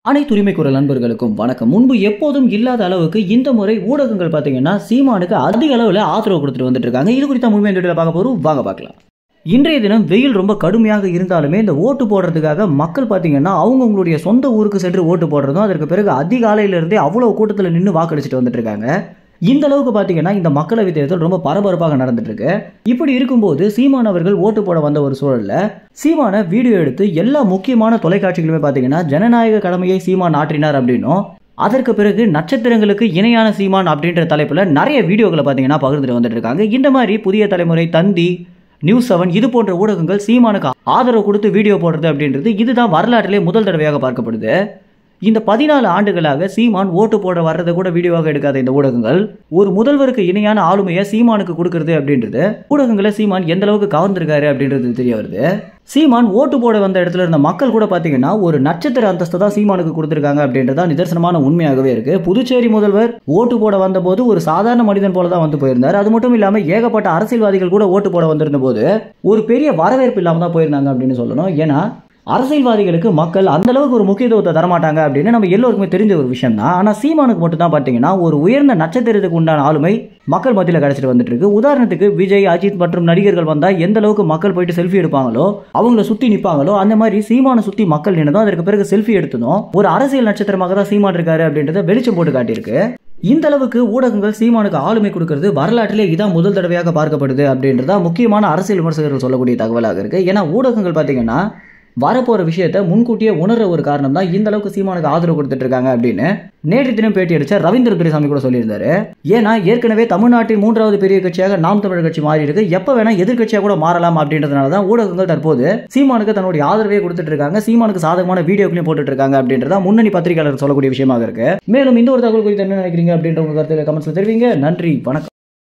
அனைத்து உரிமை குரல் நண்பர்களுக்கும் வணக்கம் முன்பு எப்போதும் இல்லாத அளவுக்கு இந்த முறை ஊடகங்கள் பார்த்தீங்கன்னா சீமானுக்கு அதிக அளவில் ஆதரவு கொடுத்துட்டு வந்துட்டு இருக்காங்க இது குறித்த முழுமையாக இந்த வீடியோவில் பார்க்க போகிறோம் வாங்க பார்க்கலாம் இன்றைய தினம் வெயில் ரொம்ப கடுமையாக இருந்தாலுமே இந்த ஓட்டு போடுறதுக்காக மக்கள் பார்த்தீங்கன்னா அவங்கவுங்களுடைய சொந்த ஊருக்கு சென்று ஓட்டு போடுறதும் அதற்கு பிறகு அதிகாலையிலிருந்தே அவ்வளோ கூட்டத்தில் நின்று வாக்களிச்சுட்டு வந்துட்டு இருக்காங்க இந்த அளவுக்கு பார்த்தீங்கன்னா இந்த மக்களவை தேர்தல் ரொம்ப பரபரப்பாக நடந்துட்டு இருக்கு இப்படி இருக்கும்போது சீமான் அவர்கள் ஓட்டு போட வந்த ஒரு சூழல்ல சீமான வீடியோ எடுத்து எல்லா முக்கியமான தொலைக்காட்சிகளுமே பார்த்தீங்கன்னா ஜனநாயக கடமையை சீமான் ஆற்றினார் அப்படின்னும் அதற்கு பிறகு நட்சத்திரங்களுக்கு இணையான சீமான் அப்படின்ற தலைப்பில் நிறைய வீடியோக்களை பார்த்தீங்கன்னா பகிர்ந்துட்டு வந்துட்டு இருக்காங்க இந்த மாதிரி புதிய தலைமுறை தந்தி நியூஸ் செவன் இது போன்ற ஊடகங்கள் சீமானுக்கு ஆதரவு கொடுத்து வீடியோ போடுறது அப்படின்றது இதுதான் வரலாற்றிலே முதல் தடவையாக பார்க்கப்படுது இந்த பதினாலு ஆண்டுகளாக சீமான் ஓட்டு போட வர்றதை கூட வீடியோவாக எடுக்காத இந்த ஊடகங்கள் ஒரு முதல்வருக்கு இணையான ஆளுமையை சீமானுக்கு கொடுக்கறது அப்படின்றது ஊடகங்களை சீமான் எந்த அளவுக்கு கவர்ந்திருக்காரு அப்படின்றது தெரிய வருது சீமான் ஓட்டு போட வந்த இடத்துல இருந்த மக்கள் கூட பார்த்தீங்கன்னா ஒரு நட்சத்திர அந்தஸ்து தான் சீமானுக்கு கொடுத்துருக்காங்க அப்படின்றது தான் நிதர்சனமான உண்மையாகவே இருக்கு புதுச்சேரி முதல்வர் ஓட்டு போட வந்தபோது ஒரு சாதாரண மனிதன் போல தான் வந்து போயிருந்தார் அது மட்டும் இல்லாமல் ஏகப்பட்ட அரசியல்வாதிகள் கூட ஓட்டு போட வந்திருந்த போது ஒரு பெரிய வரவேற்பு இல்லாமல் தான் போயிருந்தாங்க அப்படின்னு சொல்லணும் ஏன்னா அரசியல்வாதிகளுக்கு மக்கள் அந்த அளவுக்கு ஒரு முக்கியத்துவத்தை தரமாட்டாங்க அப்படின்னு நம்ம எல்லோருக்குமே தெரிஞ்ச ஒரு விஷயம் தான் ஆனால் சீமானுக்கு மட்டும் தான் பார்த்தீங்கன்னா ஒரு உயர்ந்த நட்சத்திரத்துக்கு உண்டான ஆளுமை மக்கள் மத்தியில் கிடைச்சிட்டு வந்துட்டு இருக்கு உதாரணத்துக்கு விஜய் அஜித் மற்றும் நடிகர்கள் வந்தால் எந்த அளவுக்கு மக்கள் போயிட்டு செல்ஃபி எடுப்பாங்களோ அவங்கள சுற்றி நிற்பாங்களோ அந்த மாதிரி சீமானை சுற்றி மக்கள் நின்றதும் அதற்கு பிறகு செல்ஃபி எடுத்ததும் ஒரு அரசியல் நட்சத்திரமாக தான் சீமான் இருக்காரு அப்படின்றத வெளிச்சம் போட்டு காட்டியிருக்கு இந்த அளவுக்கு ஊடகங்கள் சீமானுக்கு ஆளுமை கொடுக்கறது வரலாற்றிலே இதான் முதல் தடவையாக பார்க்கப்படுது அப்படின்றதா முக்கியமான அரசியல் விமர்சகர்கள் சொல்லக்கூடிய தகவலாக இருக்கு ஏன்னா ஊடகங்கள் பார்த்தீங்கன்னா வரப்போற விஷயத்த முன்கூட்டியே உணர்ற ஒரு காரணம் தான் இந்த அளவுக்கு சீமானுக்கு ஆதரவு கொடுத்துட்டு இருக்காங்க அப்படின்னு நேற்று தினம் பேட்டி அடிச்ச ரவீந்திர துரைசாமி கூட சொல்லியிருந்தாரு ஏன்னா ஏற்கனவே தமிழ்நாட்டின் மூன்றாவது பெரிய கட்சியாக நாம் தமிழர் கட்சி மாறி இருக்கு எப்ப வேணா எதிர்கட்சியாக கூட மாறலாம் அப்படின்றதுனால தான் ஊடகங்கள் தற்போது சீமானுக்கு தன்னுடைய ஆதரவை கொடுத்துட்டு இருக்காங்க சீமானுக்கு சாதகமான வீடியோக்களையும் போட்டுட்டு இருக்காங்க அப்படின்றதா முன்னணி பத்திரிகையாளர் சொல்லக்கூடிய விஷயமாக இருக்கு மேலும் இந்த ஒரு தகவல் குறித்து என்ன நினைக்கிறீங்க அப்படின்ற உங்க கருத்துல கமெண்ட்ஸ்ல தெரிவிங்க நன்றி வணக்கம்